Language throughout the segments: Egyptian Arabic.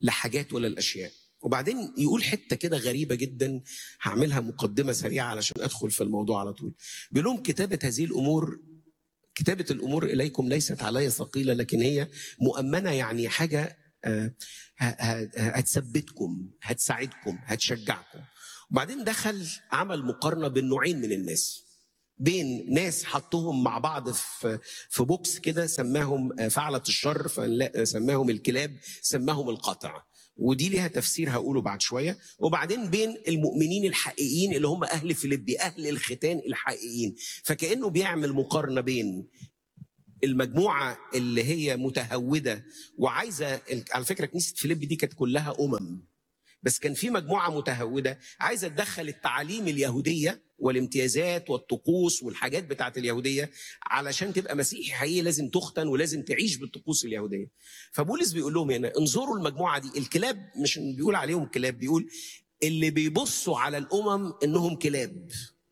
لحاجات ولا الاشياء وبعدين يقول حته كده غريبه جدا هعملها مقدمه سريعه علشان ادخل في الموضوع على طول بيقول لهم كتابه هذه الامور كتابه الامور اليكم ليست علي ثقيله لكن هي مؤمنه يعني حاجه آه، ه- ه- هتثبتكم هتساعدكم هتشجعكم وبعدين دخل عمل مقارنه بين نوعين من الناس بين ناس حطهم مع بعض في في بوكس كده سماهم آه، فعلة الشر فلا- سماهم الكلاب سماهم القطع ودي ليها تفسير هقوله بعد شويه وبعدين بين المؤمنين الحقيقيين اللي هم اهل فيليبي اهل الختان الحقيقيين فكانه بيعمل مقارنه بين المجموعه اللي هي متهوده وعايزه على فكره كنيسه فيليبي دي كانت كلها امم بس كان في مجموعه متهوده عايزه تدخل التعاليم اليهوديه والامتيازات والطقوس والحاجات بتاعت اليهوديه علشان تبقى مسيحي حقيقي لازم تختن ولازم تعيش بالطقوس اليهوديه فبولس بيقول لهم هنا انظروا المجموعه دي الكلاب مش بيقول عليهم كلاب بيقول اللي بيبصوا على الامم انهم كلاب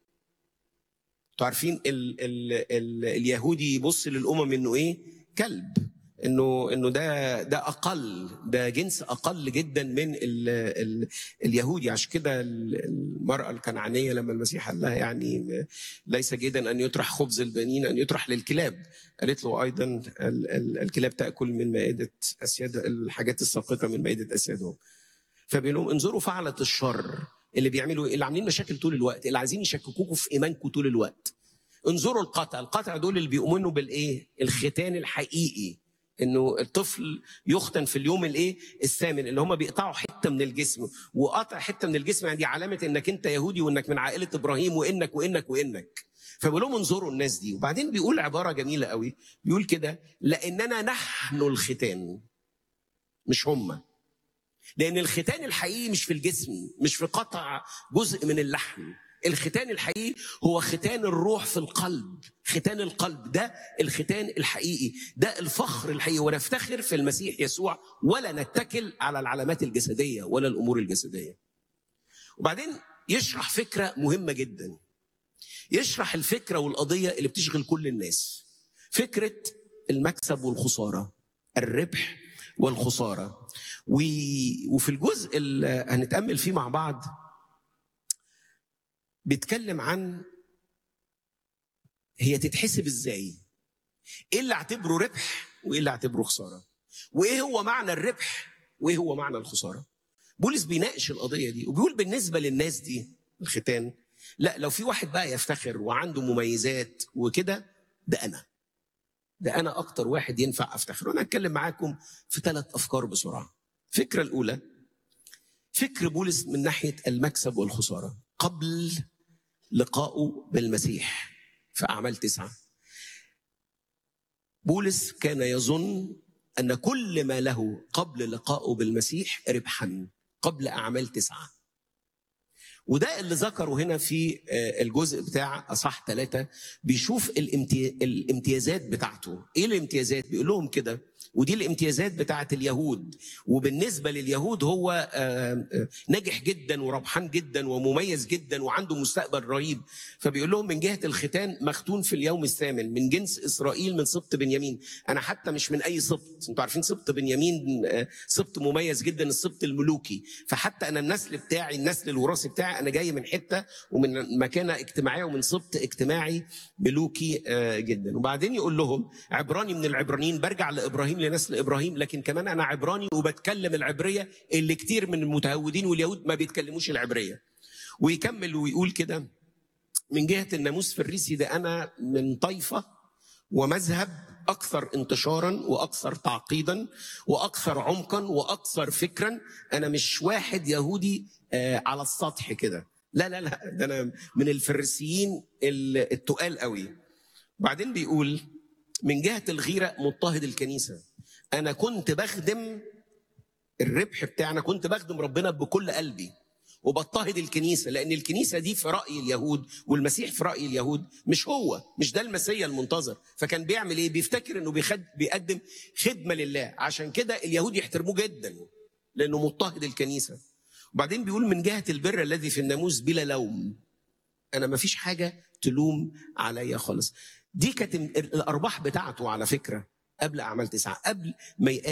انتوا عارفين ال ال ال اليهودي يبص للامم انه ايه كلب انه انه ده ده اقل ده جنس اقل جدا من ال ال اليهودي عشان كده ال- المراه الكنعانيه لما المسيح قال لها يعني ليس جيدا ان يطرح خبز البنين ان يطرح للكلاب قالت له ايضا ال ال الكلاب تاكل من مائده اسياد الحاجات الساقطه من مائده اسيادهم فبيقول لهم انظروا فعلة الشر اللي بيعملوا اللي عاملين مشاكل طول الوقت اللي عايزين يشككوكوا في ايمانكم طول الوقت انظروا القطع القطع دول اللي بيؤمنوا بالايه الختان الحقيقي انه الطفل يختن في اليوم الايه الثامن اللي هم بيقطعوا حته من الجسم وقطع حته من الجسم يعني دي علامه انك انت يهودي وانك من عائله ابراهيم وانك وانك وانك فبيقول لهم انظروا الناس دي وبعدين بيقول عباره جميله قوي بيقول كده لاننا نحن الختان مش هم لان الختان الحقيقي مش في الجسم مش في قطع جزء من اللحم الختان الحقيقي هو ختان الروح في القلب ختان القلب ده الختان الحقيقي ده الفخر الحقيقي ونفتخر في المسيح يسوع ولا نتكل على العلامات الجسديه ولا الامور الجسديه وبعدين يشرح فكره مهمه جدا يشرح الفكره والقضيه اللي بتشغل كل الناس فكره المكسب والخساره الربح والخساره و... وفي الجزء اللي هنتامل فيه مع بعض بيتكلم عن هي تتحسب ازاي ايه اللي اعتبره ربح وايه اللي اعتبره خساره وايه هو معنى الربح وايه هو معنى الخساره بولس بيناقش القضيه دي وبيقول بالنسبه للناس دي الختان لا لو في واحد بقى يفتخر وعنده مميزات وكده ده انا ده انا اكتر واحد ينفع افتخر وانا اتكلم معاكم في ثلاث افكار بسرعه الفكره الاولى فكر بولس من ناحيه المكسب والخساره قبل لقائه بالمسيح في اعمال تسعه بولس كان يظن ان كل ما له قبل لقائه بالمسيح ربحا قبل اعمال تسعه وده اللي ذكره هنا في آه، الجزء بتاع اصح ثلاثة بيشوف الامتي... الامتيازات بتاعته ايه الامتيازات بيقول لهم كده ودي الامتيازات بتاعت اليهود وبالنسبة لليهود هو آه، آه، ناجح جدا وربحان جدا ومميز جدا وعنده مستقبل رهيب فبيقول لهم من جهة الختان مختون في اليوم الثامن من جنس إسرائيل من سبط بنيامين أنا حتى مش من أي سبط أنتوا عارفين سبط بنيامين آه، سبط مميز جدا السبط الملوكي فحتى أنا النسل بتاعي النسل الوراثي بتاعي أنا جاي من حتة ومن مكانة اجتماعية ومن سبط اجتماعي ملوكي آه، جدا وبعدين يقول لهم عبراني من العبرانيين برجع لإبراهيم لنسل إبراهيم لكن كمان أنا عبراني وبتكلم العبرية اللي كتير من المتهودين واليهود ما بيتكلموش العبرية ويكمل ويقول كده من جهة الناموس فريسي ده أنا من طائفة ومذهب أكثر انتشارا وأكثر تعقيدا وأكثر عمقا وأكثر فكرا أنا مش واحد يهودي آه، على السطح كده لا لا لا ده أنا من الفريسيين ال- التقال قوي بعدين بيقول من جهة الغيرة مضطهد الكنيسة أنا كنت بخدم الربح بتاعنا كنت بخدم ربنا بكل قلبي وبضطهد الكنيسه لان الكنيسه دي في راي اليهود والمسيح في راي اليهود مش هو مش ده المسيا المنتظر فكان بيعمل ايه بيفتكر انه بيخد بيقدم خدمه لله عشان كده اليهود يحترموه جدا لانه مضطهد الكنيسه وبعدين بيقول من جهه البر الذي في الناموس بلا لوم انا ما فيش حاجه تلوم عليا خالص دي كانت الارباح بتاعته على فكره قبل اعمال تسعه قبل ما يقابل